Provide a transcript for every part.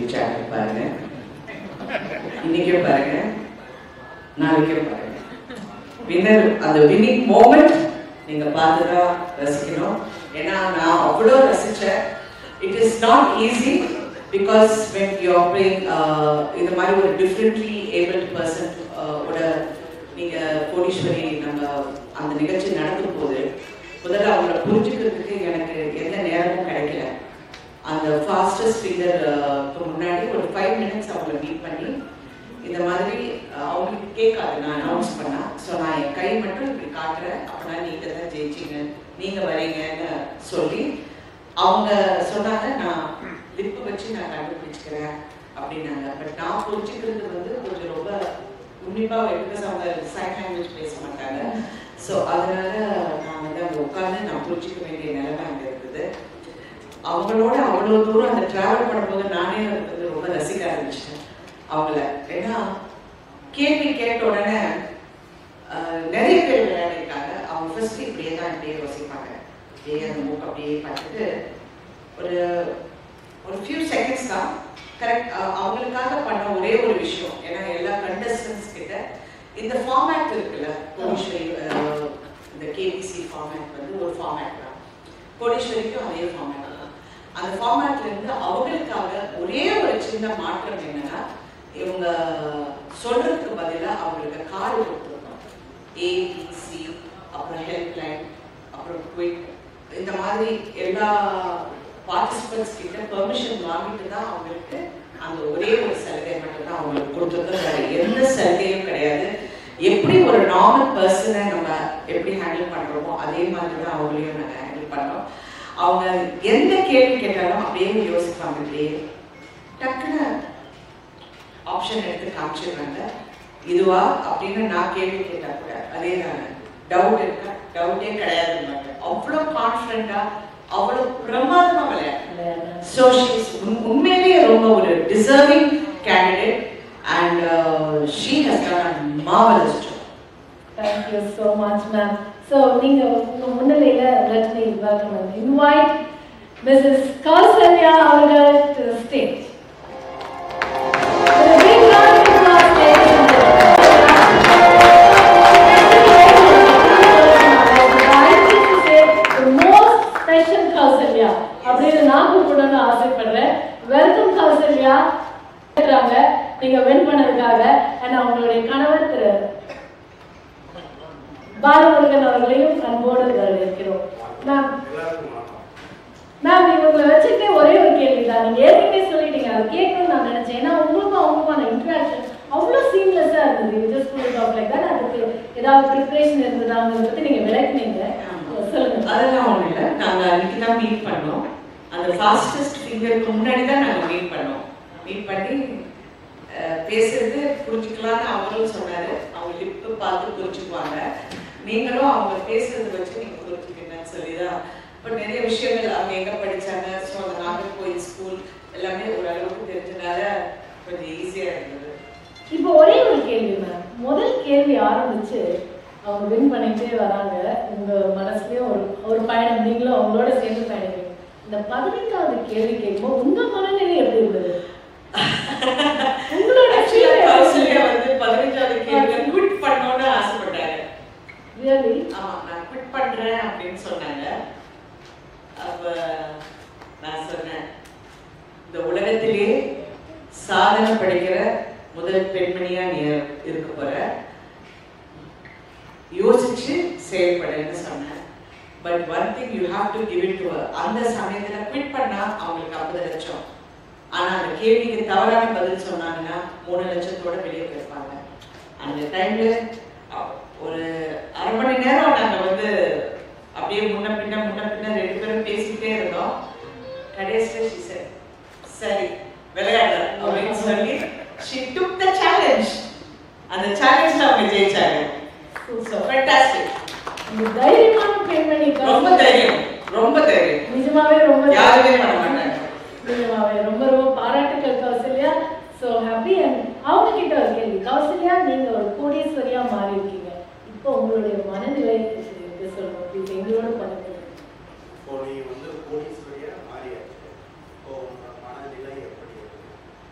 TV channel பாருங்க இன்னைக்கே பாருங்க நாளைக்கே பாருங்க வின்னர் அந்த வின்னிங் மோமெண்ட் நீங்க பார்த்துதான் ரசிக்கணும் ஏன்னா நான் அவ்வளோ ரசிச்சேன் it is not easy because when you are playing இந்த மாதிரி ஒரு டிஃப்ரெண்ட்லி ஏபிள்ட் பர்சன் ஓட நீங்க கோடீஸ்வரி நம்ம அந்த நிகழ்ச்சி நடக்கும் போது முதல்ல அவங்கள புரிஞ்சுக்கிறதுக்கு எனக்கு எந்த நேரமும் கிடைக்கல அந்த ஃபாஸ்டஸ்ட் ஃபிங்கருக்கு முன்னாடி ஒரு ஃபைவ் மினிட்ஸ் அவங்கள மீட் பண்ணி இந்த மாதிரி அஹ், அவங்களுக்கு கேட்காது நான் அனௌன்ஸ் பண்ணா ஸோ நான் என் கை மட்டும் இப்படி காட்டுறேன் அப்படின்னா நீங்க தான் ஜெயிச்சீங்க நீங்க வரீங்கன்னு சொல்லி அவங்க சொன்னாங்க நான் லிப்பு வச்சு நான் கண்டுபிடிச்சிக்கிறேன் அப்படின்னாங்க பட் நான் புரிஞ்சுக்கிறது வந்து கொஞ்சம் ரொம்ப உன்னிப்பாக பிகாஸ் அவங்க சைன் லாங்குவேஜ் பேச மாட்டாங்க ஸோ அதனால நான் வந்து அங்கே உட்காந்து நான் புரிஞ்சுக்க வேண்டிய நிலைமை அங்கே இருக்குது அவங்களோட அவ்வளோ தூரம் அந்த டிராவல் பண்ணும்போது நானே வந்து ரொம்ப ரசிக்க ஆரம்பிச்சிட்டேன் அவங்கள ஏன்னா கேள்வி கேட்ட உடனே ஆஹ், நிறைய பேர் விளையாடிருக்காங்க அவங்க ஃபர்ஸ்ட் இப்படியே தான் இப்படியே யோசிப்பாங்க அப்படியே அந்த மூக்கு அப்படியே பார்த்துட்டு ஒரு ஒரு ஃபியூ செகண்ட்ஸ் தான் கரெக்ட் அவங்களுக்காக பண்ண ஒரே ஒரு விஷயம் ஏன்னா எல்லா கண்டஸ்டன்ஸ் கிட்ட இந்த ஃபார்மேட் இருக்குல்ல கோடீஸ்வரி ஆஹ், இந்த கேபிசி ஃபார்மேட் வந்து ஒரு ஃபார்மேட் தான் கோடீஸ்வரிக்கும் அதே ஃபார்மேட் தான் அந்த ஃபார்மேட்ல இருந்து அவங்களுக்காக ஒரே ஒரு சின்ன மாற்றம் என்னன்னா இவங்க சொல்றதுக்கு பதிலா அவங்களுக்கு கார்டு கொடுத்துருக்கோம் ஏபிசி அப்புறம் ஹெல்ப்லைன் அப்புறம் குவிக் இந்த மாதிரி எல்லா பார்ட்டிசிபென்ட்ஸ் கிட்ட பெர்மிஷன் வாங்கிட்டு தான் அவங்களுக்கு அந்த ஒரே ஒரு சலுகை மட்டும் தான் அவங்களுக்கு கொடுத்துருக்கோம் வேற எந்த சலுகையும் கிடையாது எப்படி ஒரு நார்மல் பர்சனை நம்ம எப்படி ஹேண்டில் பண்றோமோ அதே மாதிரி தான் அவங்களையும் நாங்கள் ஹேண்டில் பண்றோம் அவங்க எந்த கேள்வி கேட்டாலும் அப்படியே யோசிப்பாங்க அப்படியே டக்குன்னு ஆப்ஷன் எடுத்து காமிச்சிடுறாங்க இதுவா அப்படின்னு நான் கேள்வி கேட்டா கூட அதே தான் டவுட் இருக்கா டவுட்டே கிடையாது மாட்டேன் அவ்வளோ கான்ஃபிடண்டா அவ்வளோ பிரமாதமா விளையாடு ஸோ ஷீஸ் உண்மையிலேயே ரொம்ப ஒரு deserving candidate and she has done marvellous job thank you so much ma'am so நீங்கள் உங்கள் முன்னிலையில் let me welcome and invite Mrs Kausalya அவர்கள் டு ஸ்டேஜ் ஸ்பெஷல் கௌசல்யா அப்படின்னு நான் கூப்பிடணும்னு ஆசைப்படுறேன் வெல்கம் கௌசல்யா இருக்கிறாங்க நீங்க வின் பண்ணதுக்காக அண்ட் அவங்களுடைய கணவர் திரு பாலமுருகன் அவர்களையும் அன்போடு வரவேற்கிறோம் மேம் மேம் இவங்களை வச்சுக்கிட்டே ஒரே ஒரு கேள்வி தான் நீங்க ஏற்கனவே சொல்லிட்டீங்க அதை கேட்கணும்னு நான் நினைச்சேன் ஏன்னா உங்களுக்கும் அவங்களுக்கான இன்ட்ராக்ஷன் அவ்வளோ சீம்லெஸ்ஸாக இருந்தது just full talk like that அதுக்கு ஏதாவது ப்ரிப்பரேஷன் இருந்ததா அதை பற்றி நீங்கள் விளக்குனீங்க சொல்லுங்க அதெல்லாம் ஒன்றும் இல்லை நாங்கள் அன்னைக்கு தான் மீட் பண்ணோம் அந்த ஃபாஸ்டஸ்ட் ஃபிங்கருக்கு முன்னாடி தான் நாங்கள் மீட் பண்ணோம் மீட் பண்ணி அஹ், பேசுறது புரிஞ்சுக்கலாம்னு அவரும் சொன்னாரு அவங்க லிப்பு பார்த்து புரிஞ்சுக்குவாங்க நீங்களும் அவங்க பேசுறத வச்சு நீங்க புரிஞ்சுக்கணும்னு சொல்லி தான் இப்போ நிறைய விஷயங்கள் அவங்க எங்க படிச்சாங்க ஸோ அந்த நாகர்கோயில் ஸ்கூல் எல்லாமே ஓரளவுக்கு தெரிஞ்சனால கொஞ்சம் ஈஸியா இருந்தது இப்போ ஒரே ஒரு கேள்வி மேம் முதல் கேள்வி ஆரம்பிச்சு அவங்க வின் பண்ணிட்டே வராங்க உங்க மனசுலயும் ஒரு ஒரு பயணம் நீங்களும் அவங்களோட சேர்ந்து பயணிக்கிறீங்க இந்த பதினைந்தாவது கேள்வி கேட்கும்போது உங்க மனநிலை எப்படி இருந்தது உங்களோட ஆக்சுவலா கௌசல்யா வந்து பதினஞ்சாவது கேள்வி குவிட் பண்ணணும்னு ஆசைப்பட்டாங்க ரியலி ஆமா நான் குவிட் பண்றேன் அப்படின்னு சொன்னாங்க அப்ப நான் சொன்னேன் இந்த உலகத்திலே சாதனை படைக்கிற முதல் பெண்மணியா நீ இருக்க போற யோசிச்சு செயல்படுன்னு சொன்னேன் but one thing you have to give it to அந்த சமயத்துல குவிட் பண்ணா அவங்களுக்கு ஐம்பது லட்சம் ஆனா அந்த கேள்விக்கு தவறான பதில் சொன்னாங்கன்னா மூணு லட்சத்தோட வெளியே போயிருப்பாங்க அந்த டைம்ல ஒரு அரை மணி நேரம் நாங்க வந்து அப்படியே முன்ன பின்ன முன்ன பின்ன ரெண்டு பேரும் பேசிக்கிட்டே இருந்தோம் கடைசியில் she said, சரி விளையாடுற அப்படின்னு சொல்லி she took the challenge அந்த சேலஞ்சில் அவங்க ஜெயிச்சாங்க ஸோ ஃபேண்டாஸ்டிக் இந்த தைரியமான பெண்மணி ரொம்ப தைரியம் ரொம்ப தைரியம் நிஜமாவே ரொம்ப யாருமே பண்ண மாட்டாங்க நிஜமாவே ரொம்ப ரொம்ப பாராட்டுக்கள் கௌசல்யா ஸோ ஹாப்பி அண்ட் அவங்க கிட்ட ஒரு கேள்வி கௌசல்யா நீங்க ஒரு கோடீஸ்வரியா மாறி இருக்கீங்க இப்போ உங்களுடைய மனநிலை எப்படி சொல்லணும் ப்ளீஸ் எங்களோட பண்ணுங்க இப்போ நீ வந்து கோடீஸ்வரியா மாறியாச்சு இப்போ உங்க மனநிலை எப்படி இருக்கு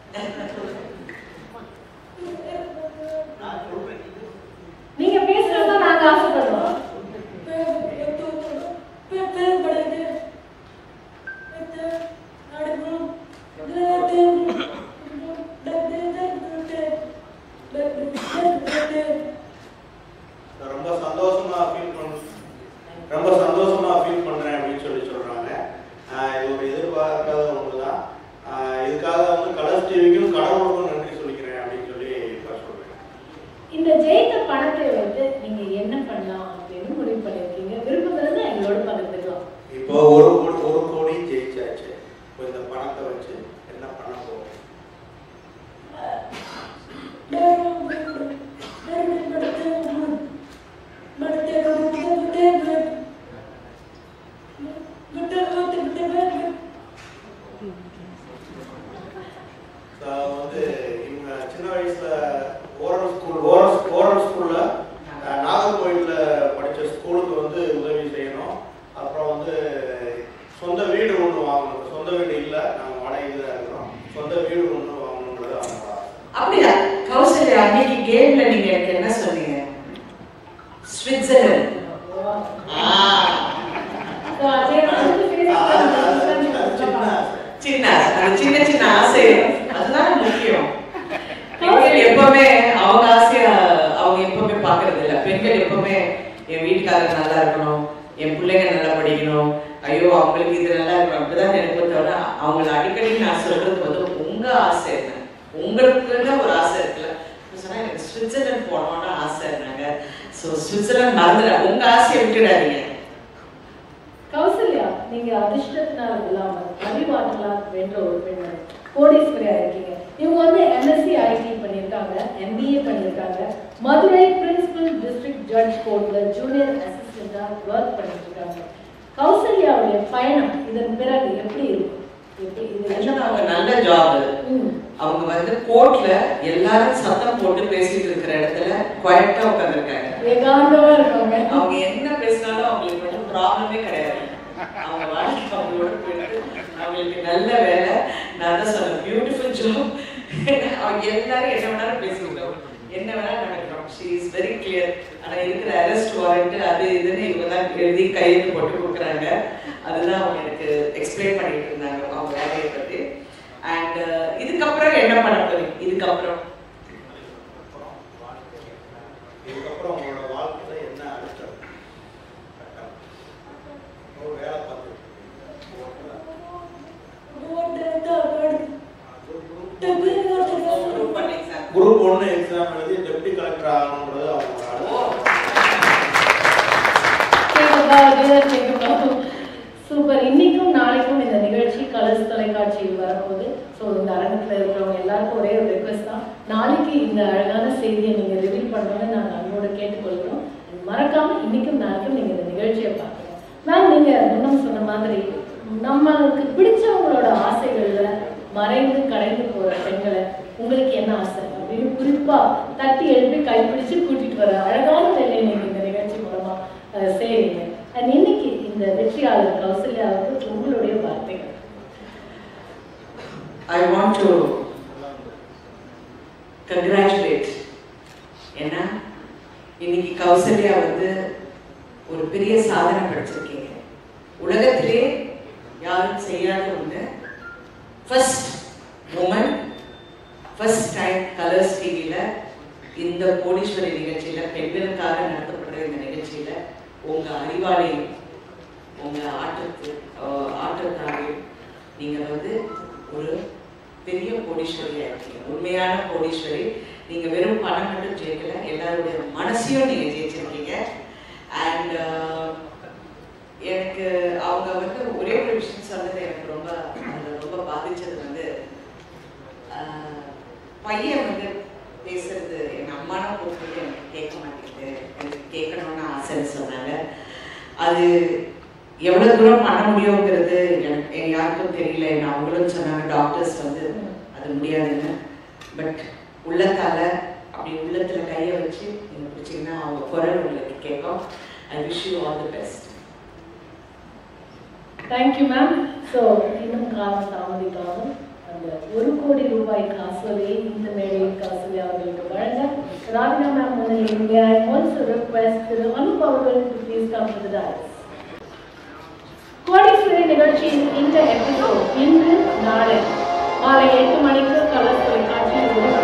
நீங்க பேசுறதா நாங்க ஆசைப்படுறோம் ரொம்ப சந்தோஷமா ஃபீல் பண்ண ரொம்ப சந்தோஷமா ஃபீல் பண்றேன் அப்படின்னு சொல்லி சொல்றாங்க ஆஹ் இது ஒரு எதிர்பார்க்காத ஒன்று தான் இதுக்காக வந்து கலர்ஸ் டிவிக்கும் கடவுளுக்கும் நன்றி சொல்லிக்கிறேன் அப்படின்னு சொல்லி இப்ப சொல்றேன் இந்த ஜெயித்த பணத்தை வைத்து நீங்க என்ன பண்ணலாம் அப்படின்னு முடிவு பண்ணிருக்கீங்க விருப்பம் இருந்தா எங்களோட பகிர்ந்துக்கலாம் இப்போ ஒரு கோடி ஒரு கோடி ஜெயிச்சாச்சு இப்போ இந்த பணத்தை வச்சு என்ன பண்ண போறோம் So, வந்து இவங்க சின்ன வயசுல ஓரல் ஸ்கூல் ஓரல் ஓரல் ஸ்கூல்ல அஹ், நாகர்கோயில்ல படிச்ச ஸ்கூலுக்கு வந்து உதவி செய்யணும் அப்புறம் வந்து சொந்த வீடு ஒன்று வாங்கணும் சொந்த வீடு இல்லை நாங்கள் வாடகையில் தான் இருக்கிறோம் சொந்த வீடு ஒன்று வாங்கணுன்றது அவங்க ஆசை. அப்படியா கௌசல்யா அன்னைக்கு கேம்ல நீங்க எனக்கு என்ன சொன்னீங்க சுவிட்சர்லாந்து ஆ, So, அதே வந்து அது- அது- அது Facebook சின்ன ஆசை. சின்ன ஆசை. அந்த சின்ன சின்ன ஆசை அதுதான் முக்கியம் பெண்கள் எப்பவுமே அவங்க ஆசையா அவங்க எப்பவுமே பாக்குறது இல்ல பெண்கள் எப்பவுமே என் வீட்டுக்காரர் நல்லா இருக்கணும் என் பிள்ளைங்க நல்லா படிக்கணும் ஐயோ அவங்களுக்கு இது நல்லா இருக்கணும் அப்படிதான் நினைப்ப தவிர அவங்கள அடிக்கடி நான் சொல்றது வந்து உங்க ஆசை என்ன உங்களுக்குன்னு ஒரு ஆசை இருக்குல்ல இப்ப சொன்னா எனக்கு சுவிட்சர்லாந்து போகணும்னு ஆசை இருந்தாங்க ஸோ சுவிட்சர்லாந்து மறந்துட உங்க ஆசையை விட்டுடாதீங்க கௌசல்யா நீங்க அதிர்ஷ்டத்தினால் இல்லாமல் அறிவாற்றலால் வென்ற ஒரு பெண்மணி கோடீஸ்வரியா இருக்கீங்க இவங்க வந்து எம்எஸ்சி ஐடி பண்ணியிருக்காங்க எம்பிஏ பண்ணியிருக்காங்க மதுரை பிரின்சிபல் டிஸ்ட்ரிக்ட் ஜட்ஜ் கோர்ட்ல ஜூனியர் அசிஸ்டண்டா ஒர்க் பண்ணிட்டு இருக்காங்க கௌசல்யாவுடைய பயணம் இதன் பிறகு எப்படி இருக்கும் எப்படி இது ஆக்சுவலா அவங்க நல்ல ஜாப் ம். அவங்க வந்து கோர்ட்ல எல்லாரும் சத்தம் போட்டு பேசிட்டு இருக்கிற இடத்துல குவாய்ட்டா உட்காந்துருக்காங்க ஏகாந்தமா இருக்காங்க அவங்க என்ன பேசினாலும் அவங்களுக்கு வந்து ப்ராப்ளமே கிடையாது அவங்க வாழ்க்கை அவங்களோட போயிட்டு அவங்களுக்கு நல்ல வேலை நான் தான் சொன்னேன் பியூட்டிஃபுல் ஜாப் அவங்க எல்லாரும் என்ன வேணாலும் பேசிக்கிட்டோம் என்ன வேணாலும் நடக்கிறோம் ஷீ இஸ் வெரி கிளியர் ஆனா இருக்கிற அரெஸ்ட் வாரண்ட் அது இதுன்னு இவங்க தான் எழுதி கையெழுத்து போட்டு கொடுக்குறாங்க அதுதான் அவங்க எனக்கு எக்ஸ்பிளைன் பண்ணிட்டு இருந்தாங்க அவங்க வேலையை பத்தி அண்ட் இதுக்கப்புறம் என்ன பண்ண போறீங்க இதுக்கப்புறம் அப்புறம் வாழ்க்கை. இதுக்கப்புறம் உங்களோட வாழ்க்கையில என்ன அடுத்த கட்டம்? ஒரு வேலை பார்த்துட்டு group one exam. குரூப் ஒன்று எக்ஸாம் எழுதி டெப்டி கலெக்டர் ஆகணுன்றது அவங்க ஓ கேக்குதா கேக்குதா கேக்குதா சூப்பர் இன்னைக்கும் நாளைக்கும் இந்த நிகழ்ச்சி கலர்ஸ் தொலைக்காட்சியில் வரப்போகுது ஸோ இந்த அரங்கத்தில் இருக்கிறவங்க எல்லாருக்கும் ஒரே ஒரு ரெக்வஸ்ட் தான் நாளைக்கு இந்த அழகான செய்தியை நீங்கள் ரிவீல் பண்ணணும்னு நாங்கள் அன்போடு கேட்டுக்கொள்கிறோம் மறக்காம இன்னைக்கும் நாளைக்கும் நீங்கள் இந்த நிகழ்ச்சியை பார்க்கணும் மேம் நீங்கள் முன்னம் சொன்ன மாதிரி நம்மளுக்கு பிடிச்சவங்களோட ஆசைகள்ல மறைந்து கடைந்து போற பெண்களை உங்களுக்கு என்ன ஆசை அப்படின்னு குறிப்பா தட்டி எழுப்பி கைப்பிடிச்சு கூட்டிட்டு வர அழகான வேலையை நீங்க இந்த நிகழ்ச்சி மூலமா அஹ், செய்றீங்க அண்ட் இன்னைக்கு இந்த வெற்றியாளர் கௌசல்யாவுக்கு உங்களுடைய வார்த்தைகள் I want to congratulate ஏன்னா இன்னைக்கு கௌசல்யா வந்து ஒரு பெரிய சாதனை படிச்சிருக்கீங்க உலகத்திலே யாரும் செய்யாத ஒன்று first woman first time Colors டிவியில் இந்த கோடீஸ்வரி நிகழ்ச்சியில் பெண்களுக்காக நடத்தப்படுற இந்த நிகழ்ச்சியில் உங்கள் அறிவாளையும் உங்கள் ஆட்டத்து ஆஹ் ஆட்டத்தாரையும் நீங்கள் வந்து ஒரு பெரிய கோடீஸ்வரியா இருக்கீங்க உண்மையான கோடீஸ்வரி நீங்க வெறும் பணம் மட்டும் ஜெயிக்கல எல்லாருடைய மனசையும் நீங்க ஜெயிச்சிருக்கீங்க அண்ட் எனக்கு அவங்க வந்து ஒரே ஒரு விஷயம் சொன்னது எனக்கு ரொம்ப அதுல ரொம்ப பாதிச்சது வந்து ஆஹ், பையன் வந்து பேசுறது எங்க அம்மான கூப்பிட்டு எனக்கு கேட்க மாட்டேங்குது எனக்கு கேட்கணும்னு ஆசைன்னு சொன்னாங்க அது எவ்வளவு தூரம் பண்ண முடியுங்கிறது எனக்கு எனக்கு யாருக்கும் தெரியல நான் அவங்களும் சொன்னாங்க டாக்டர்ஸ் வந்து அது முடியாதுன்னு பட் உள்ளத்தால அப்படி உள்ளத்துல கையை வச்சு நீங்க பிடிச்சீங்கன்னா அவங்க குரல் உங்களுக்கு கேட்கும் I wish you all the best thank you ma'am so இன்னும் காலம் தாமதிக்காமல் அந்த ஒரு கோடி ரூபாய் காசோலையை இந்த மேடையின் காசோலை அவர்களுக்கு வழங்க ராதிகா மேம் முன்னிலையில் ஐ ஆல்சோ ரிக்வெஸ்ட் திரு அனுப் அவர்கள் to please come to the dais Kodeeswari நிகழ்ச்சியின் இந்த எபிசோட் இன்று நாளை மாலை எட்டு மணிக்கு கலர் தொலைக்காட்சியில் ஒளிபரப்பு